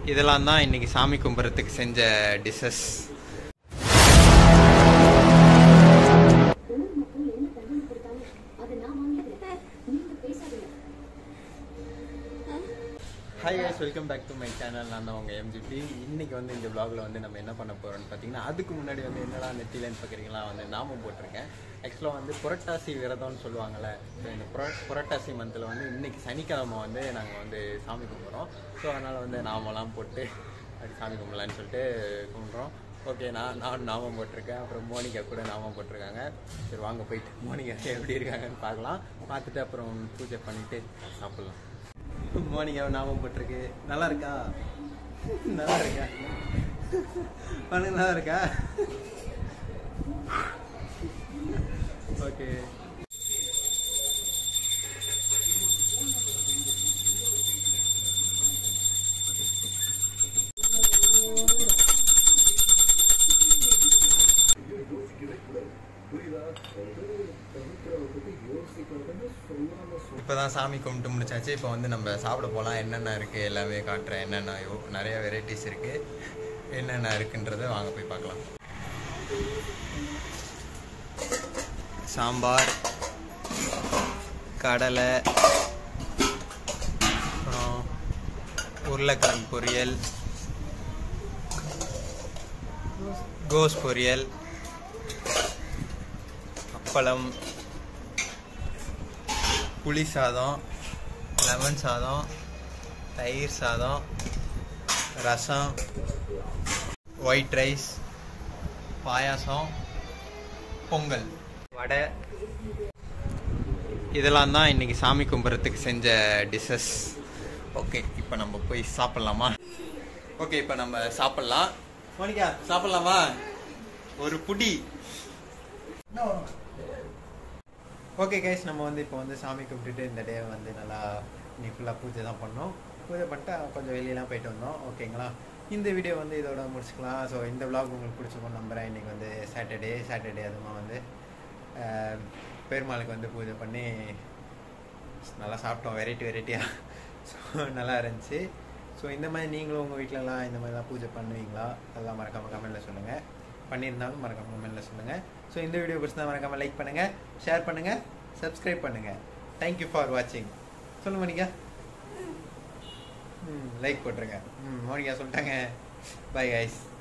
இதெல்லாம் தான் இன்னைக்கு சாமி கும்பிட்றதுக்கு செஞ்ச டிஷ்ஷஸ் உணவு மட்டும் என்ன தண்ணி கொடுத்தாலும் அதை நான் வாங்கிக்கிறேன் நீங்க பேசாதீங்க hi guys welcome back to my channel நான் தான் உங்கள் எம்ஜிபி இன்னைக்கு வந்து இந்த vlogல வந்து நம்ம என்ன பண்ண போகிறோம்னு பார்த்தீங்கன்னா அதுக்கு முன்னாடி வந்து என்னடா நெத்திலன்னு பார்க்குறீங்களா வந்து நாமம் போட்டிருக்கேன் ஆக்சுவலாக வந்து புரட்டாசி விரதம்னு சொல்லுவாங்கள்ல ஸோ இந்த புர புரட்டாசி மந்தில் வந்து இன்னைக்கு சனிக்கிழமை வந்து நாங்கள் வந்து சாமி கும்பிட்றோம் ஸோ அதனால் வந்து நாமெல்லாம் போட்டு அப்படி சாமி கும்பிடலான்னு சொல்லிட்டு கும்பிட்றோம் ஓகே நான் நான் நாமம் போட்டிருக்கேன் அப்புறம் மோனிகா கூட நாமம் போட்டிருக்காங்க சரி வாங்க போயிட்டு மோனிகா எப்படி இருக்காங்கன்னு பார்க்கலாம் பார்த்துட்டு அப்புறம் பூஜை பண்ணிட்டு சாப்பிட்லாம் மோனிகா நாமம் போட்டிருக்கு நல்லா இருக்கா நல்லா இருக்கா பண்ணு நல்லா இருக்கா ஓகே இப்போதான் சாமி கும்பிட்டு முடிச்சாச்சு இப்போ வந்து நம்ம சாப்பிட போகலாம் என்னென்ன இருக்குது எல்லாமே காட்டுறேன் என்னென்ன யோ- நிறைய வெரைட்டிஸ் இருக்குது என்னென்ன இருக்குன்றதை வாங்க போய் பார்க்கலாம் சாம்பார் கடலை அப்புறம் உருளைக்கிழங்கு பொரியல் கோஸ் பொரியல் அப்பளம் புளி சாதம் லெமன் சாதம் தயிர் சாதம் ரசம் ஒயிட் ரைஸ் பாயாசம் பொங்கல் வடை இதெல்லாம் தான் இன்னைக்கு சாமி கும்பிட்றதுக்கு செஞ்ச டிஷ்ஷஸ் ஓகே இப்போ நம்ம போய் சாப்பிட்லாமா ஓகே இப்போ நம்ம சாப்பிட்லாம் மோனிகா சாப்பிட்லாமா ஒரு புடி ஓகே கைஸ் நம்ம வந்து இப்போ வந்து சாமி கும்பிட்டுட்டு இந்த டே வந்து நல்லா இன்னைக்கு ஃபுல்லாக பூஜை தான் பண்ணோம் பூஜை பண்ணிட்டு கொஞ்சம் வெளியெல்லாம் போயிட்டு வந்தோம் ஓகேங்களா இந்த வீடியோ வந்து இதோட முடிச்சுக்கலாம் ஸோ இந்த vlog உங்களுக்கு பிடிச்சிருக்கும் நம்புகிறேன் இன்றைக்கி வந்து சாட்டர்டே சாட்டர்டே அதுமா வந்து அஹ், பெருமாளுக்கு வந்து பூஜை பண்ணி நல்லா சாப்பிட்டோம் வெரைட்டி வெரைட்டியாக ஸோ நல்லா இருந்துச்சு ஸோ இந்த மாதிரி நீங்களும் உங்கள் வீட்டிலலாம் இந்த மாதிரிலாம் பூஜை பண்ணுவீங்களா அதெல்லாம் மறக்காமல் கமெண்ட்டில் சொல்லுங்கள் பண்ணியிருந்தாலும் மறக்காமல் கமெண்ட்டில் சொல்லுங்கள் ஸோ இந்த வீடியோ பிடிச்சிருந்தா மறக்காமல் லைக் பண்ணுங்கள் ஷேர் பண்ணுங்கள் சப்ஸ்கிரைப் பண்ணுங்கள் தேங்க்யூ ஃபார் வாட்சிங் சொல்லு மோனிகா ம் லைக் போட்டுருங்க ம் மோனிகா சொல்லிட்டாங்க பை கைஸ்